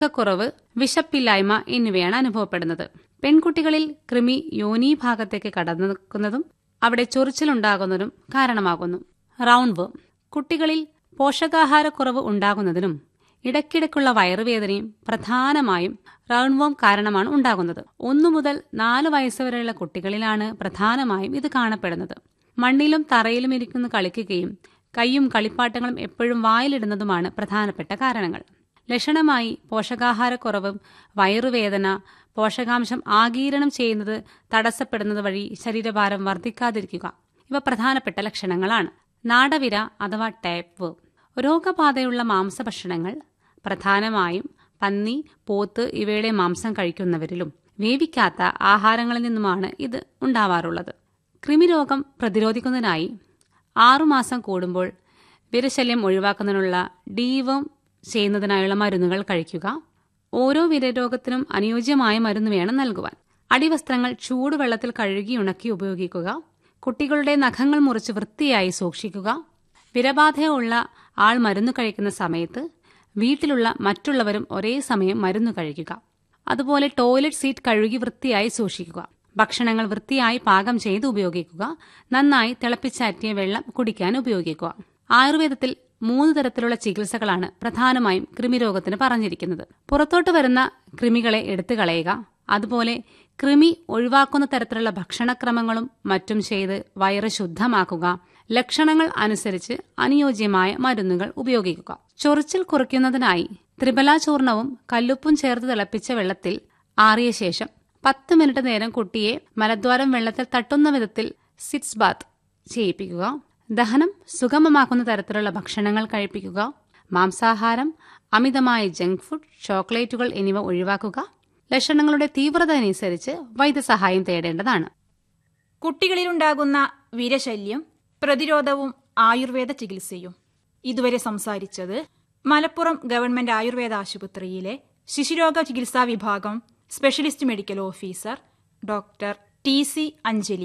കുറവ് വിശപ്പില്ലായ്മ എന്നിവയാണ് അനുഭവപ്പെടുന്നത് പെൺകുട്ടികളിൽ കൃമി യോനി ഭാഗത്തേക്ക് കടന്നേക്കുന്നതും അവിടെ ചൊറിച്ചിലുണ്ടാകുന്നതും കാരണമാകുന്നു റൗണ്ട് വേം കുട്ടികളിൽ പോഷകാഹാരക്കുറവ് ഉണ്ടാകുന്നതിനും ഇടയ്ക്കിടയ്ക്കുള്ള വയറുവേദനയും പ്രധാനമായും റൗണ്ട് വേം കാരണമാണ് ഉണ്ടാകുന്നത് ഒന്നു മുതൽ നാല് വയസ്സുവരെയുള്ള കുട്ടികളിലാണ് പ്രധാനമായും ഇത് കാണപ്പെടുന്നത് മണ്ണിലും തറയിലും ഇരിക്കുന്ന കളിക്കുകയും കൈയും കളിപ്പാട്ടങ്ങളും എപ്പോഴും വായിലിടുന്നതുമാണ് പ്രധാനപ്പെട്ട കാരണങ്ങൾ ലക്ഷണമായി പോഷകാഹാരക്കുറവും വയറുവേദന പോഷകാംശം ആഗീരണം ചെയ്യുന്നത് തടസ്സപ്പെടുന്നത് വഴി ശരീരഭാരം വർദ്ധിക്കാതിരിക്കുക ഇവ പ്രധാനപ്പെട്ട ലക്ഷണങ്ങളാണ് നാടവിര അഥവാ ടേപ്പ് രോഗബാധയുള്ള മാംസഭക്ഷണങ്ങൾ പ്രധാനമായും പന്നി പോത്ത് ഇവയുടെ മാംസം കഴിക്കുന്നവരിലും വേവിക്കാത്ത ആഹാരങ്ങളിൽ നിന്നുമാണ് ഇത് ഉണ്ടാവാറുള്ളത് കൃമിരോഗം പ്രതിരോധിക്കുന്നതിനായി ആറുമാസം കൂടുമ്പോൾ വിരശല്യം ഒഴിവാക്കുന്നതിനുള്ള ഡീവം ചെയ്യുന്നതിനായുള്ള മരുന്നുകൾ കഴിക്കുക ഓരോ വിരരോഗത്തിനും അനുയോജ്യമായ മരുന്ന് വേണം നൽകുവാൻ അടിവസ്ത്രങ്ങൾ ചൂടുവെള്ളത്തിൽ കഴുകി ഉണക്കി ഉപയോഗിക്കുക കുട്ടികളുടെ നഖങ്ങൾ മുറിച്ച് വൃത്തിയായി സൂക്ഷിക്കുക വിരബാധയുള്ള ആൾ മരുന്ന് കഴിക്കുന്ന സമയത്ത് വീട്ടിലുള്ള മറ്റുള്ളവരും ഒരേ സമയം മരുന്ന് കഴിക്കുക അതുപോലെ ടോയ്ലറ്റ് സീറ്റ് കഴുകി വൃത്തിയായി സൂക്ഷിക്കുക ഭക്ഷണങ്ങൾ വൃത്തിയായി പാകം ചെയ്ത് ഉപയോഗിക്കുക നന്നായി തിളപ്പിച്ചാറ്റിയ വെള്ളം കുടിക്കാൻ ഉപയോഗിക്കുക ആയുർവേദത്തിൽ മൂന്ന് തരത്തിലുള്ള ചികിത്സകളാണ് പ്രധാനമായും കൃമിരോഗത്തിന് പറഞ്ഞിരിക്കുന്നത് പുറത്തോട്ട് വരുന്ന കൃമികളെ എടുത്തു കളയുക അതുപോലെ കൃമി ഒഴിവാക്കുന്ന തരത്തിലുള്ള ഭക്ഷണക്രമങ്ങളും മറ്റും ചെയ്ത് വയറ് ശുദ്ധമാക്കുക ലക്ഷണങ്ങൾ അനുസരിച്ച് അനുയോജ്യമായ മരുന്നുകൾ ഉപയോഗിക്കുക ചൊറിച്ചിൽ കുറയ്ക്കുന്നതിനായി ത്രിബല ചൂർണവും കല്ലുപ്പും ചേർത്ത് തിളപ്പിച്ച വെള്ളത്തിൽ ആറിയ ശേഷം പത്ത് മിനിറ്റ് നേരം കുട്ടിയെ മലദ്വാരം വെള്ളത്തിൽ തട്ടുന്ന വിധത്തിൽ സിറ്റ്സ് ബാത്ത് ചെയ്യിപ്പിക്കുക ദഹനം സുഗമമാക്കുന്ന തരത്തിലുള്ള ഭക്ഷണങ്ങൾ കഴിപ്പിക്കുക മാംസാഹാരം അമിതമായ ജങ്ക് ഫുഡ് ചോക്ലേറ്റുകൾ എന്നിവ ഒഴിവാക്കുക ലക്ഷണങ്ങളുടെ തീവ്രത അനുസരിച്ച് വൈദ്യസഹായം തേടേണ്ടതാണ് കുട്ടികളിലുണ്ടാകുന്ന വിരശല്യം പ്രതിരോധവും ആയുർവേദ ചികിത്സയും ഇതുവരെ സംസാരിച്ചത് മലപ്പുറം ഗവൺമെന്റ് ആയുർവേദ ആശുപത്രിയിലെ ശിശുരോഗ ചികിത്സാ വിഭാഗം specialist medical officer doctor T C Anjali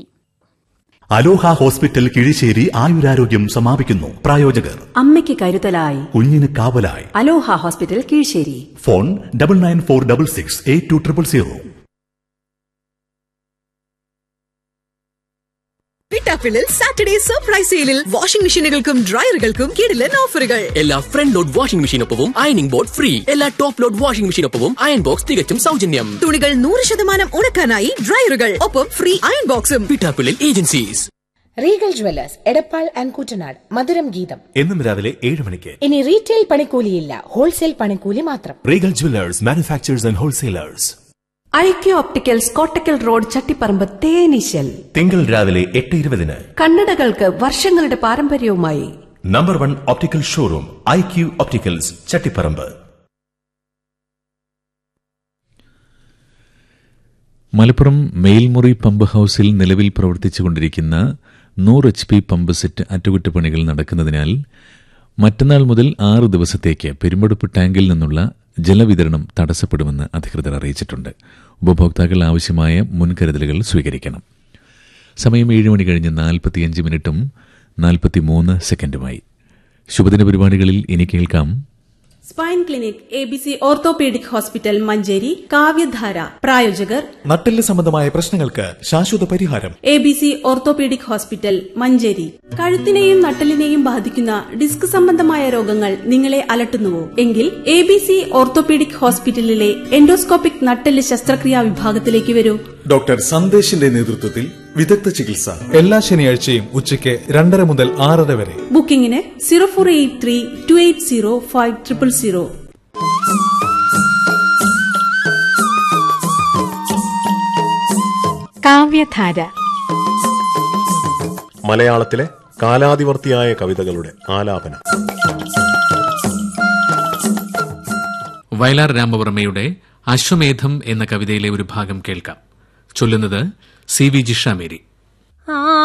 Aloha hospital Kizhisseri ആയുരാരോഗ്യം സമാപിക്കുന്നു പ്രായോജകർ അമ്മയ്ക്ക് കരുതലായി കുഞ്ഞിന് കാവലായി Aloha hospital Kizhisseri phone double nine four double six eight two triple zero പിട്ടാപ്പിളിൽ സാറ്റർഡേ സർപ്രൈസ് സെയിലിൽ വാഷിംഗ് മെഷീനുകൾക്കും ഡ്രയറുകൾക്കും കിടിലൻ ഓഫറുകൾ എല്ലാ ഫ്രണ്ട് ലോഡ് വാഷിംഗ് മെഷീനൊപ്പവും അയണിംഗ് ബോർഡ് ഫ്രീ എല്ലാ ടോപ്പ് ലോഡ് വാഷിംഗ് മെഷീനൊപ്പവും അയൺ ബോക്സ് തികച്ചും സൗജന്യം തുണികൾ നൂറ് ശതമാനം ഉണക്കാനായി ഡ്രയറുകൾ ഒപ്പം ഫ്രീ അയൺ ബോക്സും പിട്ടാപ്പിളിൽ agencies Regal jewellers Edappal and Kuttanad മധുരം ഗീതം എന്നും രാവിലെ ഏഴ് മണിക്ക് ഇനി റീറ്റെയിൽ പണിക്കൂലിയില്ല ഹോൾസെയിൽ പണിക്കൂലി മാത്രം Regal jewellers manufacturers and wholesalers Aikya opticals Kottakkal road Chattiparamba തേനീശൽ തിങ്കൾ രാവിലെ എട്ട് ഇരുപതിന് കണ്ണടകൾക്ക് വർഷങ്ങളുടെ പാരമ്പര്യവുമായി number one optical showroom I Q opticals Chattiparamba Malappuram Melmuri pump ഹൌസിൽ നിലവിൽ പ്രവർത്തിച്ചുകൊണ്ടിരിക്കുന്ന നൂറ് എച്ച് പി പമ്പ് സെറ്റ് അറ്റകുറ്റപ്പണികൾ നടക്കുന്നതിനാൽ മറ്റന്നാൾ മുതൽ ആറ് ദിവസത്തേക്ക് പെരുമ്പടുപ്പ് ടാങ്കിൽ നിന്നുള്ള ജലവിതരണം തടസ്സപ്പെടുമെന്ന് അധികൃതർ അറിയിച്ചിട്ടുണ്ട് ഉപഭോക്താക്കൾ ആവശ്യമായ മുൻകരുതലുകൾ സ്വീകരിക്കണം സമയം ഏഴ് മണി കഴിഞ്ഞ് നാൽപ്പത്തിയഞ്ച് മിനിറ്റും നാൽപ്പത്തിമൂന്ന് സെക്കൻഡുമായി ശുഭദിന പരിപാടികളിൽ ഇനി കേൾക്കാം spine clinic A B C orthopaedic hospital Manjeri Kavyadhara പ്രായോജകർ നട്ടെല്ല് സംബന്ധമായ പ്രശ്നങ്ങൾക്ക് ശാശ്വത പരിഹാരം A B C orthopaedic hospital Manjeri കഴുത്തിനെയും നട്ടലിനെയും ബാധിക്കുന്ന ഡിസ്ക് സംബന്ധമായ രോഗങ്ങൾ നിങ്ങളെ അലട്ടുന്നുവോ എങ്കിൽ എ ബി സി ഓർത്തോപീഡിക് ഹോസ്പിറ്റലിലെ എൻഡോസ്കോപ്പിക് നട്ടെല്ല് ശസ്ത്രക്രിയാ വിഭാഗത്തിലേക്ക് വരൂ ഡോക്ടർ സന്ദേശിന്റെ നേതൃത്വത്തിൽ വിദഗ്ധ ചികിത്സ എല്ലാ ശനിയാഴ്ചയും ഉച്ചയ്ക്ക് രണ്ടര മുതൽ ആറര വരെ ബുക്കിംഗിന് zero four eight three two eight zero five triple zero Kavyadhara മലയാളത്തിലെ കാലാതിവർത്തിയായ കവിതകളുടെ ആലാപനം വയലാർ രാമവർമ്മയുടെ അശ്വമേധം എന്ന കവിതയിലെ ഒരു ഭാഗം കേൾക്കാം ചൊല്ലുന്നത് സി വി ജിഷ മേരി ആ